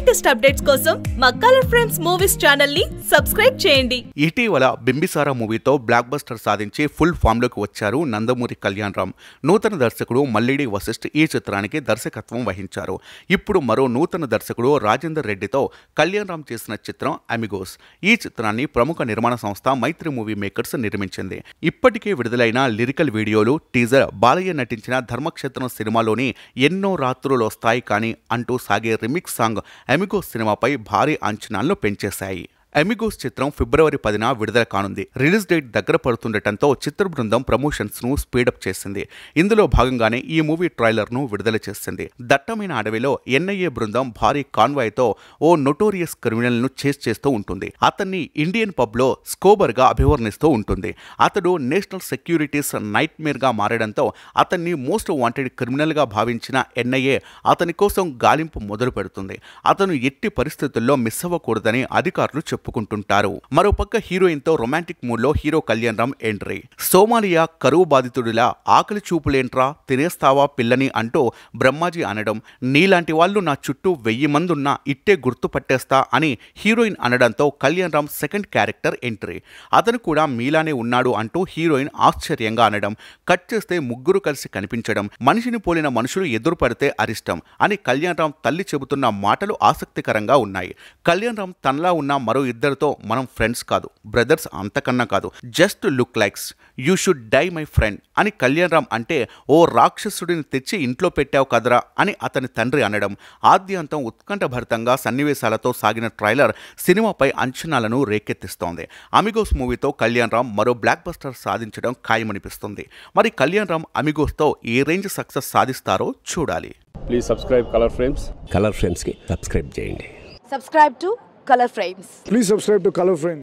Latest updates కోసం మా colour frames movies channel ని సబ్స్క్రైబ్ చేయండి ఇటీవల బింబిసారా మూవీతో బ్లాక్ బస్టర్ సాధించి ఫుల్ ఫామ్లోకి వచ్చారు నందమూరి కళ్యాణ్ రామ్ నూతన దర్శకుడు మల్లిడి వశిష్ఠ్ ఈ చిత్రానికి దర్శకత్వం వహించారు ఇప్పుడు మరో నూతన దర్శకుడు రాజేందర్ రెడ్డితో కళ్యాణ్ రామ్ చేసిన చిత్రం అమిగోస్ ఈ చిత్రాన్ని ప్రముఖ నిర్మాణ సంస్థ మైత్రి మూవీ మేకర్స్ నిర్మించింది ఇప్పటికే విడుదలైన లిరికల్ వీడియోలు టీజర్ బాలయ్య నటించిన ధర్మక్షేత్రం సినిమాలోని ఎన్నో రాత్రులు వస్తాయి కానీ అంటూ సాగే రిమిక్స్ సాంగ్ అమిగోస్ సినిమాపై భారీ అంచనాలను పెంచేశాయి అమిగోస్ చిత్రం ఫిబ్రవరి పదిన విడుదల కానుంది రిలీజ్ డేట్ దగ్గర పడుతుండటంతో చిత్ర బృందం ప్రమోషన్స్ ను స్పీడప్ చేసింది ఇందులో భాగంగానే ఈ మూవీ ట్రైలర్ ను విడుదల చేసింది దట్టమైన అడవిలో ఎన్ఐఏ బృందం భారీ కాన్వాయ్ తో ఓ నొటోరియస్ క్రిమినల్ ను చేస్ చేస్తూ ఉంటుంది అతన్ని ఇండియన్ పబ్ లో స్కోబర్ గా అభివర్ణిస్తూ ఉంటుంది అతడు నేషనల్ సెక్యూరిటీస్ నైట్ మేర్ గా మారడంతో అతన్ని మోస్ట్ వాంటెడ్ క్రిమినల్ గా భావించిన ఎన్ఐఏ అతని కోసం గాలింపు మొదలు పెడుతుంది అతను ఎట్టి పరిస్థితుల్లో మిస్ అవ్వకూడదని అధికారులు చెప్పుకుంటుంటారు మరోపక్క హీరోయిన్ తో రొమాంటిక్ మూడ్ లో hero Kalyan Ram entry Somalia కరువు బాధితుడిలా ఆకలి చూపులేంట్రా తినేస్తావా పిల్లని అంటూ బ్రహ్మాజీ అనడం నీలాంటి వాళ్ళు నా చుట్టూ వెయ్యి మంది ఉన్నా ఇట్టే గుర్తుపట్టేస్తా అని హీరోయిన్ అనడంతో Kalyan Ram second character entry అతను కూడా మీలానే ఉన్నాడు అంటూ హీరోయిన్ ఆశ్చర్యంగా అనడం కట్ చేస్తే ముగ్గురు కలిసి కనిపించడం మనిషిని పోలిన మనుషులు ఎదురు పడితే అరిష్టం అని కళ్యాణ్ రామ్ తల్లి చెబుతున్న మాటలు ఆసక్తికరంగా ఉన్నాయి కళ్యాణ్ రామ్ తనలా ఉన్న మరో ఇద్దరితో మనం ఫ్రెండ్స్ కాదు బ్రదర్స్ అంతకన్నా కాదు just look likes you should die my friend అని కళ్యాణ్ రామ్ అంటే ఓ రాక్షసుడిని తెచ్చి ఇంట్లో పెట్టావు కదరా అని అతని తండ్రి అనడం ఆద్యంతం ఉత్కంఠభరితంగా సన్నివేశాలతో సాగిన ట్రైలర్ సినిమాపై అంచనాలను రేకెత్తిస్తోంది అమిగోస్ మూవీతో కళ్యాణ్ రామ్ మరో బ్లాక్ బస్టర్ సాధించడం ఖాయమనిపిస్తుంది మరి కళ్యాణ్ రామ్ అమిగోస్తో ఏ రేంజ్ సక్సెస్ సాధిస్తారో చూడాలి please subscribe colour frames colour ఫ్రేమ్స్కి సబ్స్క్రైబ్ చేయండి subscribe to color frames Please subscribe to Color Frame.